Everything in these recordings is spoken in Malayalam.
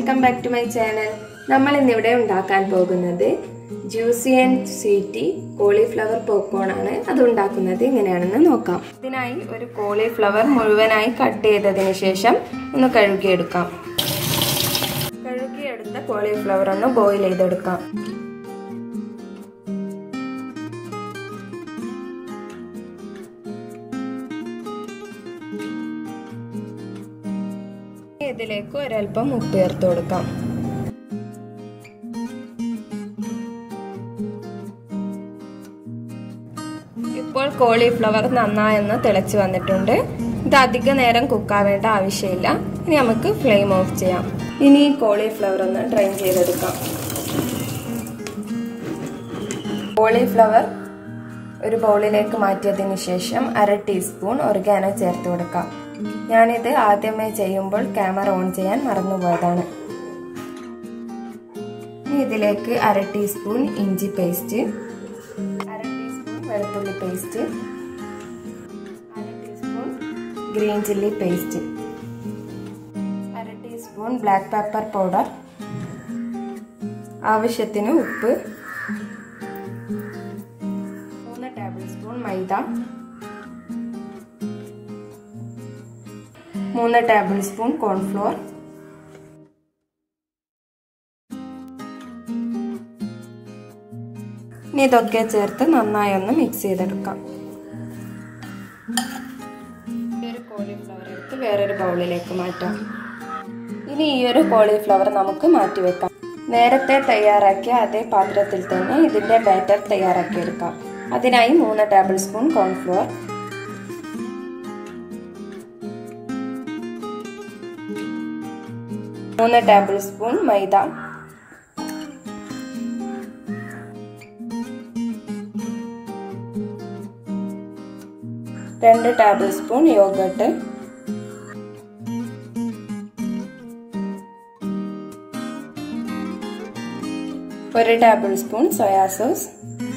welcome back to my channel നമ്മൾ ഇന്നിവിടെ ഉണ്ടാക്കാൻ പോകുന്നത് juicy and sweety cauliflower popcorn ആണ് അത് ഉണ്ടാക്കുന്നത് ഇങ്ങനെയാണെന്ന് നോക്കാം ഇതിനായി ഒരു കോളിഫ്ലവർ മുഴുവനായി കട്ട് ചെയ്തതിന് ശേഷം ഒന്ന് കഴുകിയെടുക്കാം കഴുകിയെടുത്ത കോളിഫ്ലവർ ഒന്ന് ബോയിൽ ചെയ്തെടുക്കാം ഇതിലേക്ക് ഒരൽപ്പം ഉപ്പ് ചേർത്ത് കൊടുക്കാം ഇപ്പോൾ കോളിഫ്ലവർ നന്നായൊന്ന് തിളച്ച് വന്നിട്ടുണ്ട് ഇത് അധിക നേരം കുക്കാവേണ്ട ആവശ്യമില്ല ഇനി നമുക്ക് ഫ്ലെയിം ഓഫ് ചെയ്യാം ഇനി ഈ കോളിഫ്ലവർ ഒന്ന് ഡ്രൈൻ ചെയ്തെടുക്കാം കോളിഫ്ലവർ ഒരു ബൗളിലേക്ക് മാറ്റിയതിന് ശേഷം അര ടീസ്പൂൺ ഒർഗാനോ ചേർത്ത് കൊടുക്കാം ഞാനിത് ആദ്യമേ ചെയ്യുമ്പോൾ ക്യാമറ ഓൺ ചെയ്യാൻ മറന്നുപോയതാണ് ഇനി ഇതിലേക്ക് അര ടീസ്പൂൺ ഇഞ്ചി പേസ്റ്റ് അര ടീസ്പൂൺ വെളുത്തുള്ളി പേസ്റ്റ് അര ടീസ്പൂൺ ഗ്രീൻ ചില്ലി പേസ്റ്റ് അര ടീസ്പൂൺ ബ്ലാക്ക് പെപ്പർ പൗഡർ ആവശ്യത്തിന് ഉപ്പ് മൂന്ന് ടേബിൾ സ്പൂൺ മൈദ മൂന്ന് ടേബിൾ സ്പൂൺ കോൺഫ്ലോർ ഇനി ഇതൊക്കെ ചേർത്ത് നന്നായി ഒന്ന് മിക്സ് ചെയ്തെടുക്കാം ഒരു കോളിഫ്ലവർ എടുത്ത് വേറൊരു ബൗളിലേക്ക് മാറ്റാം ഇനി ഈ ഒരു കോളിഫ്ലവർ നമുക്ക് മാറ്റി വെക്കാം നേരത്തെ തയ്യാറാക്കിയ അതേ പാത്രത്തിൽ തന്നെ ഇതിന്റെ ബാറ്റർ തയ്യാറാക്കിയെടുക്കാം അതിനായി മൂന്ന് ടേബിൾ സ്പൂൺ കോൺഫ്ലോർ മൂന്ന് ടേബിൾ സ്പൂൺ മൈദ രണ്ട് ടേബിൾ സ്പൂൺ യോഗട്ട് ഒരു ടേബിൾ സ്പൂൺ സോയാ സോസ്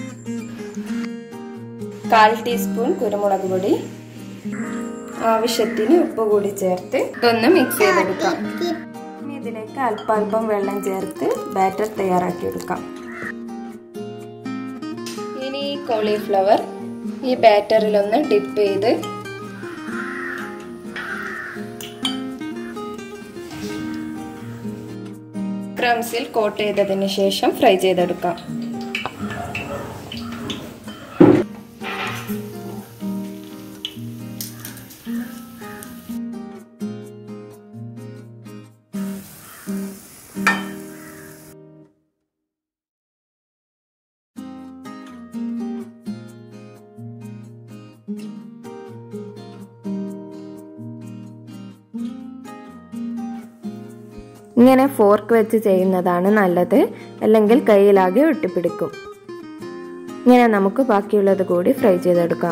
കാൽ ടീസ്പൂൺ കുരുമുളക് പൊടി ആവശ്യത്തിന് ഉപ്പ് കൂടി ചേർത്ത് ഇതൊന്ന് മിക്സ് ചെയ്തെടുക്കാം ഇനി ഇതിലേക്ക് അല്പാൽപ്പം വെള്ളം ചേർത്ത് ബാറ്റർ തയ്യാറാക്കിയെടുക്കാം ഇനി ഈ കോളിഫ്ലവർ ഈ ബാറ്ററിലൊന്ന് ഡിപ്പ് ചെയ്ത് ക്രംസിൽ കോട്ട് ചെയ്തതിന് ശേഷം ഫ്രൈ ചെയ്തെടുക്കാം ഇങ്ങനെ ഫോർക്ക് വെച്ച് ചെയ്യുന്നതാണ് നല്ലത് അല്ലെങ്കിൽ കയ്യിലാകെ ഒട്ടിപ്പിടിക്കും ഇങ്ങനെ നമുക്ക് ബാക്കിയുള്ളത് കൂടി ഫ്രൈ ചെയ്തെടുക്കാം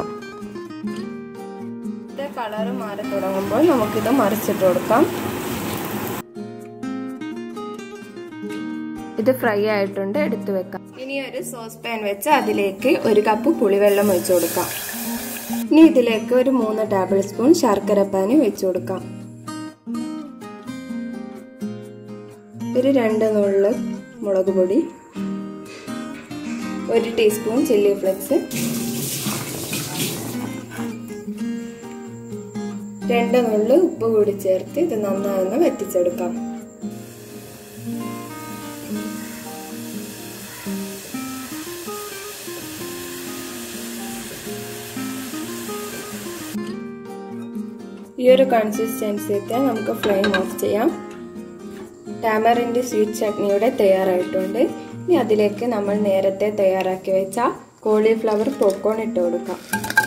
കളറ് മാറി തുടങ്ങുമ്പോൾ നമുക്കിത് മറിച്ചിട്ട് കൊടുക്കാം ഇത് ഫ്രൈ ആയിട്ടുണ്ട് എടുത്തു വെക്കാം ഇനി ഒരു സോസ് പാൻ വെച്ച് അതിലേക്ക് ഒരു കപ്പ് പുളിവെള്ളം ഒഴിച്ചു കൊടുക്കാം ഇനി ഇതിലേക്ക് ഒരു മൂന്ന് ടേബിൾ സ്പൂൺ ശർക്കര പാന് വെച്ചു കൊടുക്കാം ഒരു രണ്ട് നുള്ളു മുളക് പൊടി ഒരു ടീസ്പൂൺ ചില്ലി ഫ്ലെക്സ് രണ്ട് നുള്ളു ഉപ്പ് കൂടി ചേർത്ത് ഇത് നന്നായി ഒന്ന് വറ്റിച്ചെടുക്കാം ഈ ഒരു കൺസിസ്റ്റൻസി എത്തിയാൽ നമുക്ക് ഫ്ലെയിം ഓഫ് ചെയ്യാം ടാമറിൻ്റെ സ്വീറ്റ് ചട്നിയുടെ തയ്യാറായിട്ടുണ്ട് ഇനി അതിലേക്ക് നമ്മൾ നേരത്തെ തയ്യാറാക്കി വെച്ച കോളിഫ്ലവർ പോപ്കോൺ ഇട്ട് കൊടുക്കാം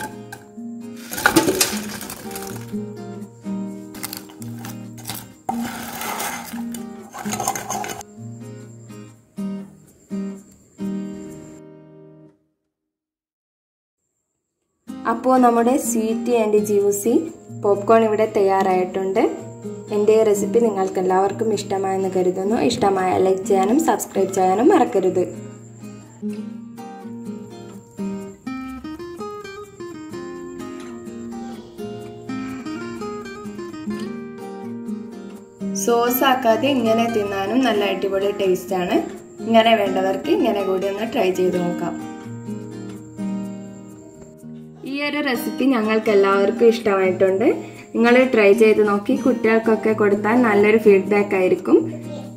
അപ്പോൾ നമ്മുടെ സ്വീറ്റ് ആൻഡ് ജ്യൂസി പോപ്കോൺ ഇവിടെ തയ്യാറായിട്ടുണ്ട് എൻ്റെ റെസിപ്പി നിങ്ങൾക്ക് എല്ലാവർക്കും ഇഷ്ടമായെന്ന് കരുതുന്നു ഇഷ്ടമായ ലൈക്ക് ചെയ്യാനും സബ്സ്ക്രൈബ് ചെയ്യാനും മറക്കരുത് സോസ് ആക്കാതെ ഇങ്ങനെ തിന്നാനും നല്ല അടിപൊളി ടേസ്റ്റ് ആണ് ഇങ്ങനെ വേണ്ടവർക്ക് ഇങ്ങനെ കൂടി ഒന്ന് ട്രൈ ചെയ്ത് നോക്കാം ഈ ഒരു റെസിപ്പി ഞങ്ങൾക്ക് എല്ലാവർക്കും ഇഷ്ടമായിട്ടുണ്ട് നിങ്ങൾ ട്രൈ ചെയ്ത് നോക്കി കുട്ടികൾക്കൊക്കെ കൊടുത്താൽ നല്ലൊരു ഫീഡ്ബാക്ക് ആയിരിക്കും